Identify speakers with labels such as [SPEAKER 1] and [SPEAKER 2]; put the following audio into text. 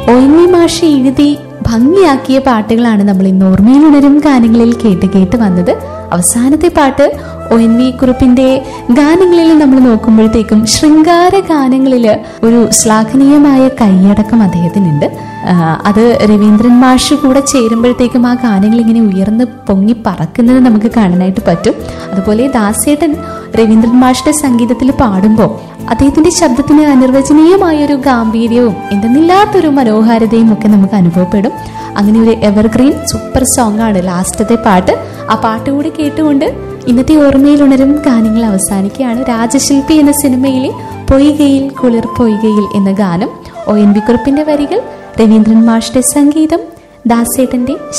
[SPEAKER 1] O N V മാഷി എഴുതി ഭംഗിയാക്കിയ പാട്ടുകളാണ് നമ്മൾ ഇന്ന് ഓർമ്മയിലുണരും ഗാനങ്ങളിൽ കേട്ട് കേട്ട് വന്നത് അവസാനത്തെ പാട്ട് ഒ എൻ വി കുറിപ്പിന്റെ ഗാനങ്ങളിൽ നമ്മൾ നോക്കുമ്പോഴത്തേക്കും ശൃംഗാര ഗാനങ്ങളിൽ ഒരു ശ്ലാഘനീയമായ കൈയടക്കം അദ്ദേഹത്തിനുണ്ട് ആ, അത് രവീന്ദ്രൻ മാഷ് കൂടെ ചേരുമ്പോഴത്തേക്കും ആ ഗാനങ്ങൾ ഇങ്ങനെ ഉയർന്ന് പൊങ്ങി പറക്കുന്നത് നമുക്ക് കാണാനായിട്ട് പറ്റും അതുപോലെ ദാസേട്ടൻ രവീന്ദ്രൻ മാഷിന്റെ സംഗീതത്തിൽ പാടുമ്പോൾ അദ്ദേഹത്തിന്റെ ശബ്ദത്തിന് അനിർവചനീയമായ ഒരു ഗാംഭീര്യവും എന്തെന്നില്ലാത്തൊരു മനോഹാരിതയും ഒക്കെ നമുക്ക് അനുഭവപ്പെടും അങ്ങനെ ഒരു എവർഗ്രീൻ സൂപ്പർ സോങ് ആണ് ലാസ്റ്റത്തെ പാട്ട് ആ പാട്ട് കൂടി കേട്ടുകൊണ്ട് ഇന്നത്തെ ഓർമ്മയിൽ ഉണരും ഗാനങ്ങൾ അവസാനിക്കുകയാണ് രാജശില്പി എന്ന സിനിമയിലെ പൊയ്കയിൽ കുളിർ പൊയ്കയിൽ എന്ന ഗാനം ഒ എൻ വി കുറിപ്പിന്റെ വരികൾ രവീന്ദ്രൻ മാഷിന്റെ സംഗീതം ദാസേട്ടന്റെ